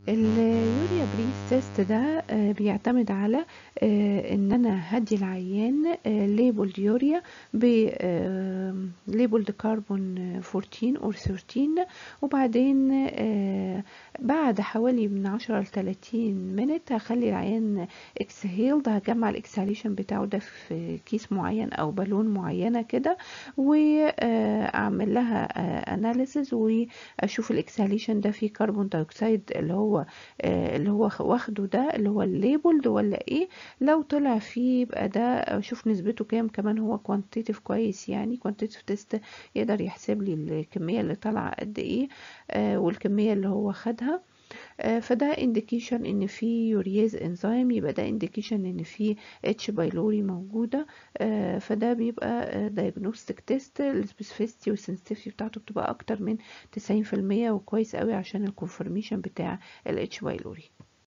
اليوريا بريس تيست ده آه، بيعتمد على آه، ان انا هدي العيان ليبلد يوريا ب ليبلد كربون 14 اور 13 وبعدين آه، بعد حوالي من 10 ل 30 مينت هخلي العيان اكسهيلد هجمع الاكسهاليشن بتاعه ده في كيس معين او بالون معينه كده واعمل لها اناليسز واشوف الاكسهاليشن ده فيه كربون دايوكسيد اللي هو آه، اللي هو واخده ده اللي هو الليبلد ولا ايه لو طلع فيه يبقى ده اشوف نسبته كام كمان هو كوانتيتيف كويس يعني كوانتيتيف تيست يقدر يحسب لي الكميه اللي طالعه قد ايه آه، والكميه اللي هو خدها آه، فده انديكيشن ان في يورياز انزيم يبقى ده انديكيشن ان في اتش بايلوري موجوده آه، فده بيبقى دايجنوستيك تيست السبيسيفيستي والسنسيتيفيتي بتاعته بتبقى اكتر من 90% وكويس قوي عشان الكونفرميشن بتاع الاتش بايلوري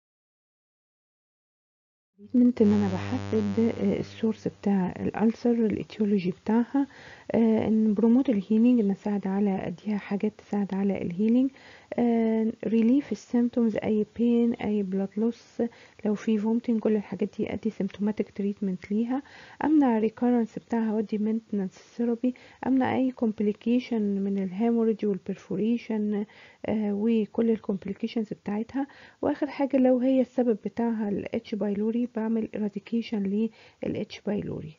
تريتمنت ان انا بحدد السورس بتاع الالسر الاتيولوجي بتاعها ان بروموت الهيلينج ان اساعد على اديها حاجات تساعد على الهيلينج ريليف السيمتومز اي بين اي بلاد لوس لو في فومتنج كل الحاجات دي ادي سيمتوماتيك تريتمنت ليها امنع ريكارنس بتاعها ودي مينتنس ثيرابي امنع اي كومبليكيشن من الهيموريدج والبرفوريشن آه وكل الكومبليكيشنز بتاعتها واخر حاجه لو هي السبب بتاعها الاتش بايلوري بعمل اراديكيشن للاتش بايلوري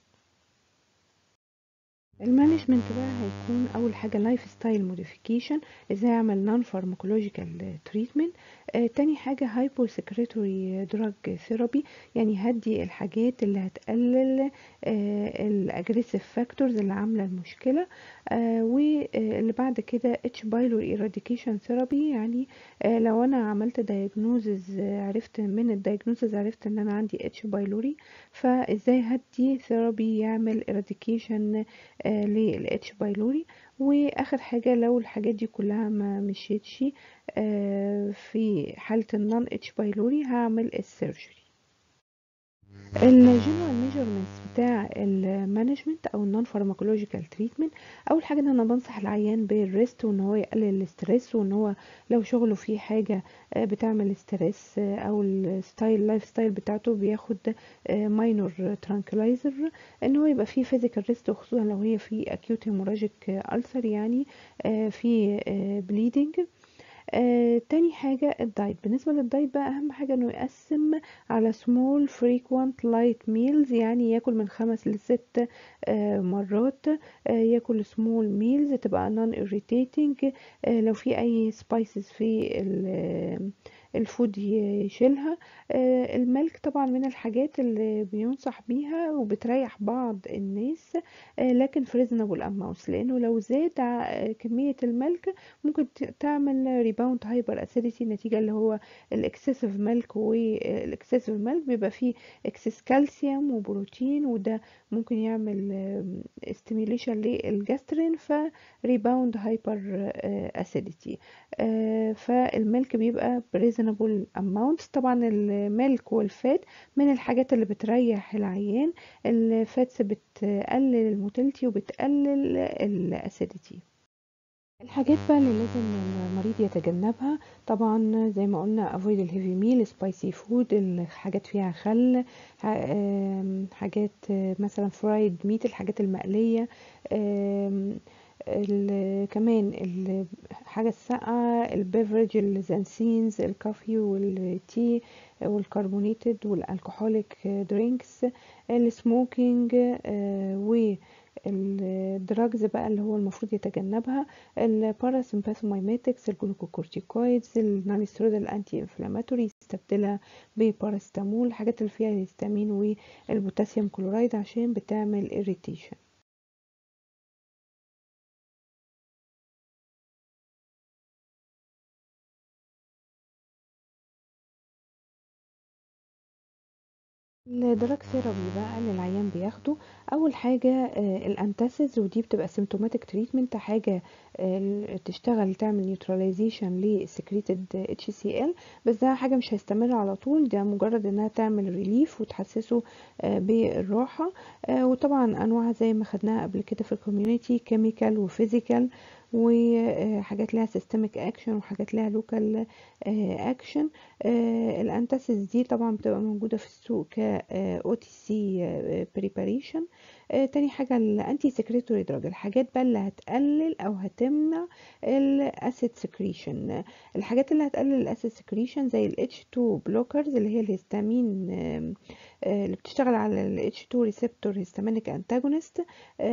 المانجمنت بقى هيكون اول حاجه لايف ستايل موديفيكيشن ازاي اعمل نون فارماكولوجيكال تريتمنت تاني حاجه هايبو سكريتوري دراج ثيرابي يعني هدي الحاجات اللي هتقلل آه الاجريسيف فاكتورز اللي عامله المشكله آه واللي بعد كده اتش بايلور ايراديكيشن ثيرابي يعني آه لو انا عملت دايجنوزز عرفت من الدايجنوزز عرفت ان انا عندي اتش بايلوري فازاي هدي ثيرابي يعمل ايراديكيشن للاتش بايلوري واخر حاجه لو الحاجات دي كلها ما مشيتش في حاله النون اتش بايلوري هعمل السيرجري الجنرال ميجرمنتس بتاع المانجمنت او النون فارماكولوجيكال تريتمنت اول حاجه ان انا بنصح العيان بالريست وان هو يقلل الاسترس وان هو لو شغله فيه حاجه بتعمل ستريس او الستايل لايف ستايل بتاعته بياخد ماينور ترانكلايزر ان هو يبقى فيه فيزيكال ريست وخصوصا لو هي في اكيوت هيموراجيك ألسر يعني في بليدنج آه، تاني حاجة الدايت بالنسبة للدايت بقى أهم حاجة إنه يقسم على small frequent light meals يعني ياكل من خمس لست آه، مرات آه، ياكل small meals تبقى non irritating آه، لو في أي spices في الفود يشيلها آه، الملك طبعا من الحاجات اللي بينصح بيها وبتريح بعض الناس آه، لكن في ريزونبل اماونتس لانه لو زاد ع- كميه الملك ممكن ت- تعمل ريباوند هايبر اسيديتي نتيجه اللي هو الاكسسيف ملك والاكسسيف ملك بيبقى فيه اكسس كالسيوم وبروتين وده ممكن يعمل استيميليشن للجاسترين فريباوند هايبر اسيديتي فالملك بيبقى بريزونبل اماونتس طبعا الملك والفات من الحاجات اللي بتريح العيان الفاتس بتقلل الموتيلتي وبتقلل الاسيديتي الحاجات بقى اللي لازم المريض يتجنبها طبعا زي ما قلنا افويد الهيفي ميل سبايسي فود الحاجات فيها خل ح- آم، حاجات آه، مثلا فرايد ميت الحاجات المقلية آم، ال- كمان الحاجة الساقعة البيفرج الزنسينز الكافي والتي والكربونيتد والالكحوليك درينكس السموكينج و الدراجز بقى اللي هو المفروض يتجنبها الباراسمباثومايماتكس الجلوكوكورتيكويدز النانسترود الانتي انفلاماتوري يستبدلها بباراستامول الحاجات اللي فيها الهستامين والبوتاسيوم كلورايد عشان بتعمل irritation الدراج ثيرابي بقى اللي العيان بياخده اول حاجه آه، الانتاسيز ودي بتبقى سيمتوماتيك تريتمنت حاجه آه، تشتغل تعمل نيوتراليزيشن للسكريتد اتش سي ال بس ده حاجه مش هيستمر على طول ده مجرد انها تعمل ريليف وتحسسه آه، بالراحه آه، وطبعا انواع زي ما خدناها قبل كده في الكوميونتي كيميكال وفيزيكال وحاجات لها سيستميك اكشن وحاجات لها لوكال اكشن الانتاسيس دي طبعا بتبقى موجوده في السوق ك او تي سي بريباريشن تاني حاجه الانتي سكريتوري دراج الحاجات بقى اللي هتقلل او هتمنع الاسيد سكريشن الحاجات اللي هتقلل الاسيد سكريشن زي ال H2 بلوكرز اللي هي الهستامين اللي بتشتغل على ال H2 ريسبتور هيستامينيك انتاجونست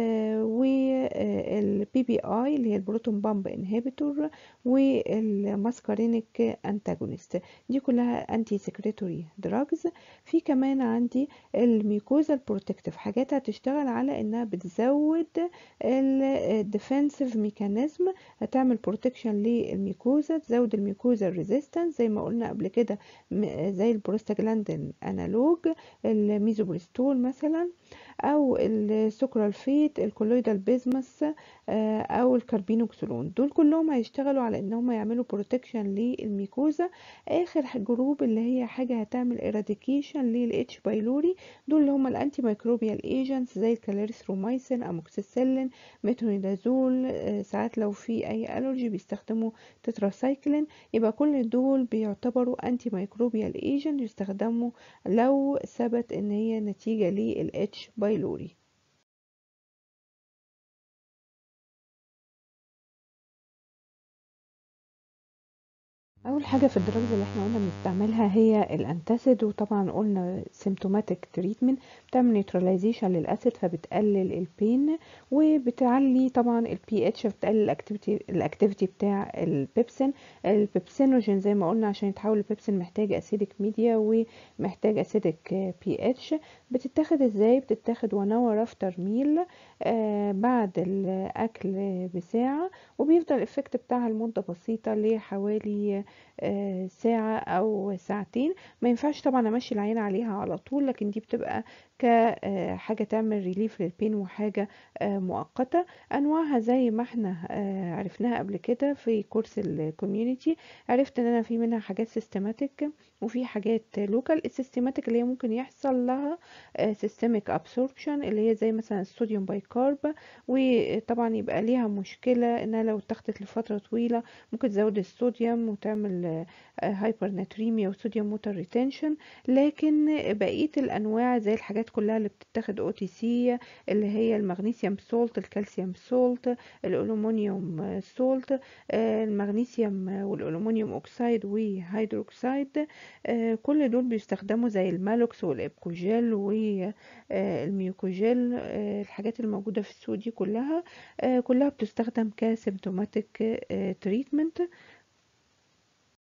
والبي بي اي اللي هي البروتون بامب انهبيتور والماسكارينيك انتاجونست دي كلها انتي سكريتوري دراجز في كمان عندي الميكوزا بروتكتيف حاجات هتشتغل على انها بتزود الديفنسيف ميكانيزم هتعمل بروتكشن للميكوزا تزود الميكوزا ريزيستنس زي ما قلنا قبل كده زي البروستاجلاندين انالوج الميزوبريستول مثلا او السكرالفيت الكولويدال بيزمس او الكربينوكسولون دول كلهم هيشتغلوا على ان هم يعملوا بروتكشن للميكوزا اخر جروب اللي هي حاجه هتعمل اراديكيشن للاتش بايلوري دول اللي هم الانتي ميكروبيال ايجنتس زي الكاليريثرومايسين اموكسيسيلين ميترونيدازول ساعات لو في اي الرجي بيستخدموا تتراسايكلين يبقى كل دول بيعتبروا انتي ميكروبيال ايجنت يستخدموا لو ثبت ان هي نتيجه للاتش بايلوري اول حاجه في الدراجز اللي احنا قلنا بنستعملها هي الانتاسيد وطبعا قلنا سيمتوماتيك تريتمنت بتعمل نيوتراليزيشن للاسيد فبتقلل البين وبتعلي طبعا البي اتش بتقلل الاكتيفيتي الاكتيفيتي بتاع البيبسين البيبسينوجين زي ما قلنا عشان يتحول لبيبسين محتاج اسيدك ميديا ومحتاج اسيدك بي اتش بتتاخد ازاي بتتاخد 1 اور افتر ميل آه بعد الاكل بساعه وبيفضل الافكت بتاعها لمده بسيطه لحوالي آه ساعة أو ساعتين ما ينفعش طبعا أمشي العين عليها على طول لكن دي بتبقى كحاجة تعمل ريليف للبين وحاجة آه مؤقتة أنواعها زي ما احنا آه عرفناها قبل كده في كورس الكوميونيتي عرفت ان انا في منها حاجات سيستماتيك وفي حاجات لوكال السيستماتيك اللي هي ممكن يحصل لها سيستميك ابسوربشن اللي هي زي مثلا الصوديوم بايكارب وطبعا يبقى ليها مشكلة انها لو اتاخدت لفترة طويلة ممكن تزود الصوديوم وتعمل هايبر ناتريميا وصوديوم موتر ريتنشن لكن بقية الانواع زي الحاجات كلها اللي بتتاخد او تي سي اللي هي المغنيسيوم سولت الكالسيوم سولت الالومنيوم سولت المغنيسيوم والالومنيوم اوكسايد وهيدروكسايد كل دول بيستخدموا زي المالوكس والابكوجيل والميوكوجيل الحاجات الموجودة في السوق دي كلها كلها بتستخدم كسيمتوماتيك تريتمنت